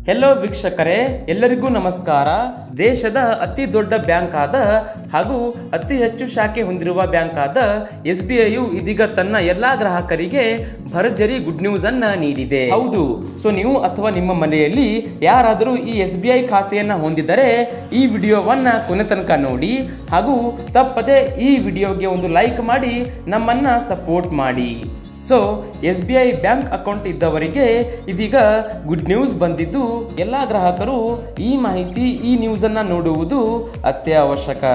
hello ವೀಕ್ಷಕರೇ ಎಲ್ಲರಿಗೂ ನಮಸ್ಕಾರ ದೇಶದ ಅತಿ ದೊಡ್ಡ ಬ್ಯಾಂಕ್ ಆದ ಹಾಗೂ ಅತಿ ಹೆಚ್ಚು ಶಾಖೆ ಹೊಂದಿರುವ ಬ್ಯಾಂಕ್ ಆದ ಎಸ್ ಬಿ ಐಯು ಇದೀಗ ತನ್ನ ಎಲ್ಲಾ ಗ್ರಾಹಕರಿಗೆ ಭರ್ಜರಿ ಗುಡ್ ನ್ಯೂಸ್ ಅನ್ನ ನೀಡಿದೆ ಹೌದು ಸೊ ನೀವು ಅಥವಾ ನಿಮ್ಮ ಮನೆಯಲ್ಲಿ ಯಾರಾದರೂ ಈ ಎಸ್ ಬಿ ಐ ಖಾತೆಯನ್ನ ಹೊಂದಿದ್ದರೆ ಈ ವಿಡಿಯೋವನ್ನ ಕೊನೆ ತನಕ ನೋಡಿ ಹಾಗೂ ತಪ್ಪದೆ ಈ ವಿಡಿಯೋಗೆ ಒಂದು ಲೈಕ್ ಮಾಡಿ ನಮ್ಮನ್ನ ಸಪೋರ್ಟ್ ಮಾಡಿ so S B I bank account ಇದ್ದವರಿಗೆ ಇದೀಗ ಗುಡ್ ನ್ಯೂಸ್ ಬಂದಿದ್ದು ಎಲ್ಲ ಗ್ರಾಹಕರು ಈ ಮಾಹಿತಿ ಈ ನ್ಯೂಸನ್ನು ನೋಡುವುದು ಅತ್ಯವಶ್ಯಕ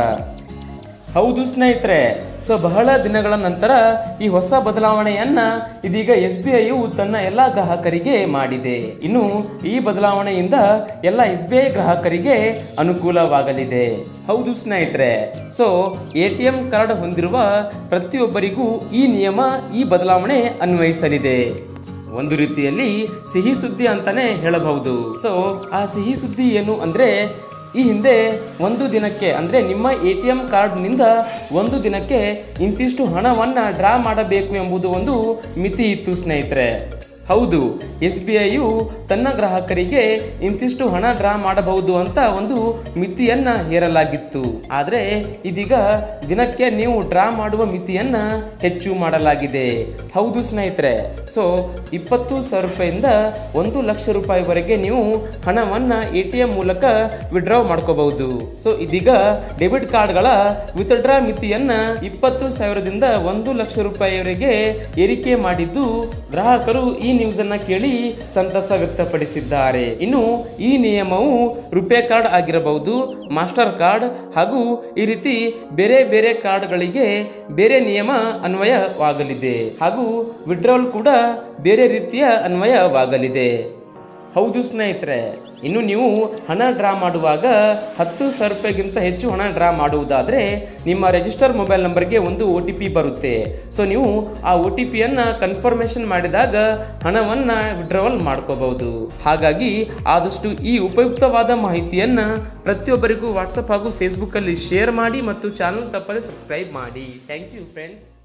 ಹೌದು ಸ್ನೇಹಿತರೆ ಸೊ ಬಹಳ ದಿನಗಳ ನಂತರ ಈ ಹೊಸ ಬದಲಾವಣೆಯನ್ನ ಇದೀಗ ಎಸ್ ಬಿ ಐಯು ತನ್ನ ಎಲ್ಲ ಗ್ರಾಹಕರಿಗೆ ಮಾಡಿದೆ ಇನ್ನು ಈ ಬದಲಾವಣೆಯಿಂದ ಎಲ್ಲ ಎಸ್ ಬಿ ಐ ಗ್ರಾಹಕರಿಗೆ ಅನುಕೂಲವಾಗಲಿದೆ ಹೌದು ಸ್ನೇಹಿತರೆ so A T M card ಹೊಂದಿರುವ ಪ್ರತಿಯೊಬ್ಬರಿಗೂ ಈ ನಿಯಮ ಈ ಬದಲಾವಣೆ ಅನ್ವಯಿಸಲಿದೆ ಒಂದು ರೀತಿಯಲ್ಲಿ ಸಿಹಿ ಸುದ್ದಿ ಅಂತಾನೆ ಹೇಳಬಹುದು ಸೊ ಆ ಸಿಹಿ ಸುದ್ದಿ ಏನು ಅಂದ್ರೆ ಈ ಹಿಂದೆ ಒಂದು ದಿನಕ್ಕೆ ಅಂದ್ರೆ ನಿಮ್ಮ ಎ ಟಿ ಎಂ ಕಾರ್ಡ್ನಿಂದ ಒಂದು ದಿನಕ್ಕೆ ಇಂತಿಷ್ಟು ಹಣವನ್ನ ಡ್ರಾ ಮಾಡಬೇಕು ಎಂಬುದು ಒಂದು ಮಿತಿ ಇತ್ತು ಸ್ನೇಹಿತರೆ ಹೌದು ಎಸ್ ಬಿ ಐಯು ತನ್ನ ಗ್ರಾಹಕರಿಗೆ ಇಂತಿಷ್ಟು ಹಣ ಡ್ರಾ ಮಾಡಬಹುದು ಅಂತ ಒಂದು ಮಿತಿಯನ್ನ ಹೇರಲಾಗಿತ್ತು ಆದರೆ ಇದೀಗ ದಿನಕ್ಕೆ ನೀವು ಡ್ರಾ ಮಾಡುವ ಮಿತಿಯನ್ನ ಹೆಚ್ಚು ಮಾಡಲಾಗಿದೆ ಹೌದು ಸ್ನೇಹಿತರೆ ಸೊ ಇಪ್ಪತ್ತು ಸಾವಿರ ರೂಪಾಯಿಂದ ಒಂದು ಲಕ್ಷ ರೂಪಾಯಿವರೆಗೆ ನೀವು ಹಣವನ್ನ ಎ ಟಿ ಎಂ ಮೂಲಕ ವಿಡ್ರಾ ಮಾಡ್ಕೋಬಹುದು ಸೊ ಇದೀಗ ಡೆಬಿಟ್ ಕಾರ್ಡ್ಗಳ ವಿತ್ಡ್ರಾ ಮಿತಿಯನ್ನ ಇಪ್ಪತ್ತು ಸಾವಿರದಿಂದ ಒಂದು ಲಕ್ಷ ರೂಪಾಯಿವರೆಗೆ ಏರಿಕೆ ಮಾಡಿದ್ದು ಗ್ರಾಹಕರು ಈ ನ್ಯೂಸ್ ಅನ್ನ ಕೇಳಿ ಸಂತಸ ವ್ಯಕ್ತಪಡಿಸಿದ್ದಾರೆ ಇನ್ನು ಈ ನಿಯಮವು ರುಪೇ ಕಾರ್ಡ್ ಆಗಿರಬಹುದು ಮಾಸ್ಟರ್ ಕಾರ್ಡ್ ಹಾಗೂ ಈ ರೀತಿ ಬೇರೆ ಬೇರೆ ಕಾರ್ಡ್ಗಳಿಗೆ ಬೇರೆ ನಿಯಮ ಅನ್ವಯವಾಗಲಿದೆ ಹಾಗೂ ವಿಡ್ರಾವಲ್ ಕೂಡ ಬೇರೆ ರೀತಿಯ ಅನ್ವಯವಾಗಲಿದೆ ಹೌದು ಸ್ನೇಹಿತರೆ ಇನ್ನು ನೀವು ಹಣ ಡ್ರಾ ಮಾಡುವಾಗ ಹತ್ತು ಸಾವಿರ ರೂಪಾಯಿಗಿಂತ ಹೆಚ್ಚು ಹಣ ಡ್ರಾ ಮಾಡುವುದಾದರೆ ನಿಮ್ಮ ರಿಜಿಸ್ಟರ್ ಮೊಬೈಲ್ ನಂಬರ್ಗೆ ಒಂದು ಒ ಟಿ ಪಿ ಬರುತ್ತೆ ಸೊ ನೀವು ಆ ಒ ಟಿ ಪಿಯನ್ನು ಕನ್ಫರ್ಮೇಷನ್ ಮಾಡಿದಾಗ ಹಣವನ್ನು ವಿಡ್ರಾವಲ್ ಮಾಡ್ಕೋಬಹುದು ಹಾಗಾಗಿ ಆದಷ್ಟು ಈ ಉಪಯುಕ್ತವಾದ ಮಾಹಿತಿಯನ್ನು ಪ್ರತಿಯೊಬ್ಬರಿಗೂ ವಾಟ್ಸಪ್ ಹಾಗೂ ಫೇಸ್ಬುಕ್ಕಲ್ಲಿ ಶೇರ್ ಮಾಡಿ ಮತ್ತು ಚಾನಲ್ ತಪ್ಪದೆ ಸಬ್ಸ್ಕ್ರೈಬ್ ಮಾಡಿ ಥ್ಯಾಂಕ್ ಯು ಫ್ರೆಂಡ್ಸ್